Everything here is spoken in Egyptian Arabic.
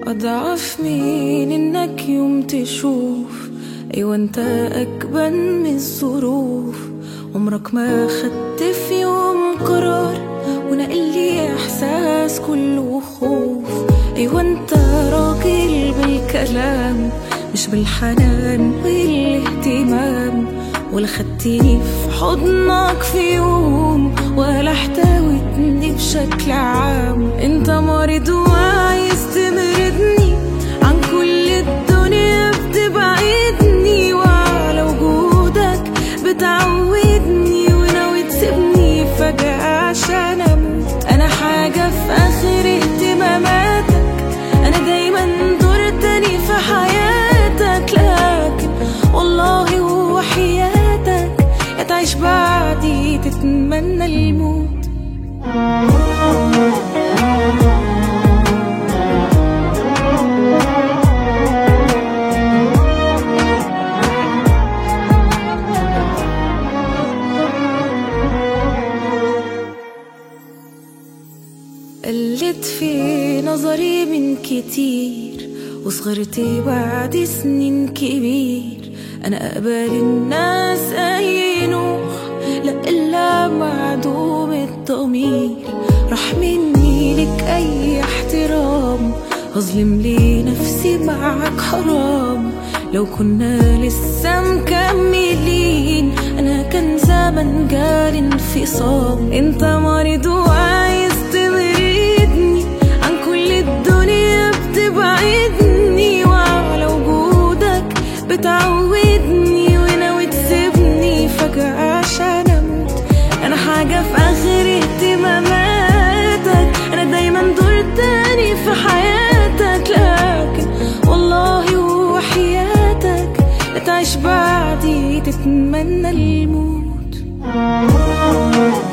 أضعف مين إنك يوم تشوف أيوة أنت أجبن من الظروف عمرك ما خدت في يوم قرار ونقل لي إحساس كله خوف أيوة أنت راجل بالكلام مش بالحنان والاهتمام ولا خدتني في حضنك في يوم ولا احتويتني بشكل عام انت مريض وعايز تمرضني عن كل الدنيا بتبعدني وعلى وجودك بتعودني وناوي تسيبني فجأة عشان اموت انا حاجة في اخر اهتماماتك انا دايما دور تاني في حياتك لكن والله هو حياتك يا تعيش بعدي تتمنى الموت قلت في نظري من كتير وصغرت بعد سنين كبير أنا أقبل الناس أي نوع لا إلا معدوم الضمير راح مني لك أي احترام هظلم لي نفسي معك حرام لو كنا لسه مكملين أنا كان زمن جال انفصام انت مريض وعايز تبعدني عن كل الدنيا بتبعدني وعلى وجودك بتعودني وناوي تسيبني فجأة عشان اموت انا حاجة في اخر اهتماماتك انا دايما دور تاني في حياتك لكن والله هو حياتك لا تعيش بعدي تتمنى الموت